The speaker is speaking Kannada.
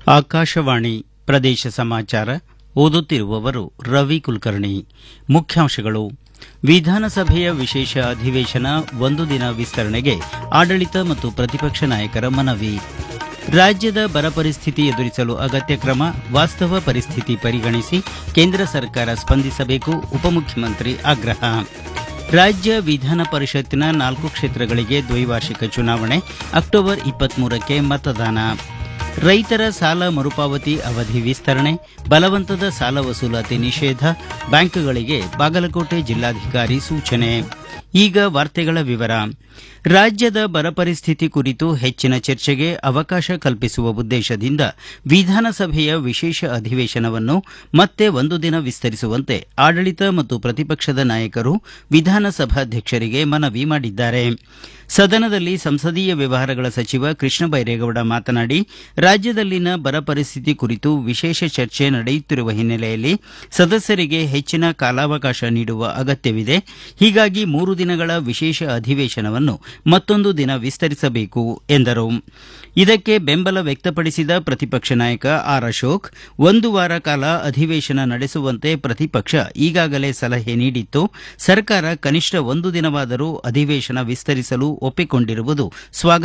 ಆಕಾಶವಾಣಿ ಪ್ರದೇಶ ಸಮಾಚಾರ ಓದುತ್ತಿರುವವರು ರವಿ ಕುಲಕರ್ಣಿ ಮುಖ್ಯಾಂಶಗಳು ವಿಧಾನಸಭೆಯ ವಿಶೇಷ ಅಧಿವೇಶನ ಒಂದು ದಿನ ವಿಸ್ತರಣೆಗೆ ಆಡಳಿತ ಮತ್ತು ಪ್ರತಿಪಕ್ಷ ನಾಯಕರ ಮನವಿ ರಾಜ್ಯದ ಬರ ಪರಿಸ್ಥಿತಿ ಎದುರಿಸಲು ಅಗತ್ಯ ಕ್ರಮ ವಾಸ್ತವ ಪರಿಸ್ಥಿತಿ ಪರಿಗಣಿಸಿ ಕೇಂದ್ರ ಸರ್ಕಾರ ಸ್ಪಂದಿಸಬೇಕು ಉಪಮುಖ್ಯಮಂತ್ರಿ ಆಗ್ರಹ ರಾಜ್ಯ ವಿಧಾನ ಪರಿಷತ್ತಿನ ನಾಲ್ಕು ಕ್ಷೇತ್ರಗಳಿಗೆ ದ್ವೈವಾರ್ಷಿಕ ಚುನಾವಣೆ ಅಕ್ಟೋಬರ್ ಇಪ್ಪತ್ಮೂರಕ್ಕೆ ಮತದಾನ ರೈತರ ಸಾಲ ಮರುಪಾವತಿ ಅವಧಿ ವಿಸ್ತರಣೆ ಬಲವಂತದ ಸಾಲ ವಸೂಲಾತಿ ನಿಷೇಧ ಬ್ಯಾಂಕ್ಗಳಿಗೆ ಬಾಗಲಕೋಟೆ ಜಿಲ್ಲಾಧಿಕಾರಿ ಸೂಚನೆ ಈಗ ವಾರ್ತೆಗಳ ವಿವರ ರಾಜ್ಯದ ಬರ ಪರಿಸ್ಥಿತಿ ಕುರಿತು ಹೆಚ್ಚಿನ ಚರ್ಚೆಗೆ ಅವಕಾಶ ಕಲ್ಪಿಸುವ ಉದ್ದೇಶದಿಂದ ವಿಧಾನಸಭೆಯ ವಿಶೇಷ ಅಧಿವೇಶನವನ್ನು ಮತ್ತೆ ಒಂದು ದಿನ ವಿಸ್ತರಿಸುವಂತೆ ಆಡಳಿತ ಮತ್ತು ಪ್ರತಿಪಕ್ಷದ ನಾಯಕರು ವಿಧಾನಸಭಾಧ್ಯಕ್ಷರಿಗೆ ಮನವಿ ಮಾಡಿದ್ದಾರೆ ಸದನದಲ್ಲಿ ಸಂಸದೀಯ ವ್ಯವಹಾರಗಳ ಸಚಿವ ಕೃಷ್ಣ ಬೈರೇಗೌಡ ಮಾತನಾಡಿ ರಾಜ್ಯದಲ್ಲಿನ ಬರ ಪರಿಸ್ಥಿತಿ ಕುರಿತು ವಿಶೇಷ ಚರ್ಚೆ ನಡೆಯುತ್ತಿರುವ ಹಿನ್ನೆಲೆಯಲ್ಲಿ ಸದಸ್ಯರಿಗೆ ಹೆಚ್ಚಿನ ಕಾಲಾವಕಾಶ ನೀಡುವ ಅಗತ್ಯವಿದೆ ಹೀಗಾಗಿ ಮೂರು ದಿನಗಳ ವಿಶೇಷ ಅಧಿವೇಶನವನ್ನು ಮತ್ತೊಂದು ದಿನ ವಿಸ್ತರಿಸಬೇಕು ಎಂದರು ಇದಕ್ಕೆ ಬೆಂಬಲ ವ್ಯಕ್ತಪಡಿಸಿದ ಪ್ರತಿಪಕ್ಷ ನಾಯಕ ಆರ್ ಅಶೋಕ್ ಒಂದು ವಾರ ಕಾಲ ಅಧಿವೇಶನ ನಡೆಸುವಂತೆ ಪ್ರತಿಪಕ್ಷ ಈಗಾಗಲೇ ಸಲಹೆ ನೀಡಿತ್ತು ಸರ್ಕಾರ ಕನಿಷ್ಠ ಒಂದು ದಿನವಾದರೂ ಅಧಿವೇಶನ ವಿಸ್ತರಿಸಲು ಒಪ್ಪಿಕೊಂಡಿರುವುದು ಸ್ವಾಗತ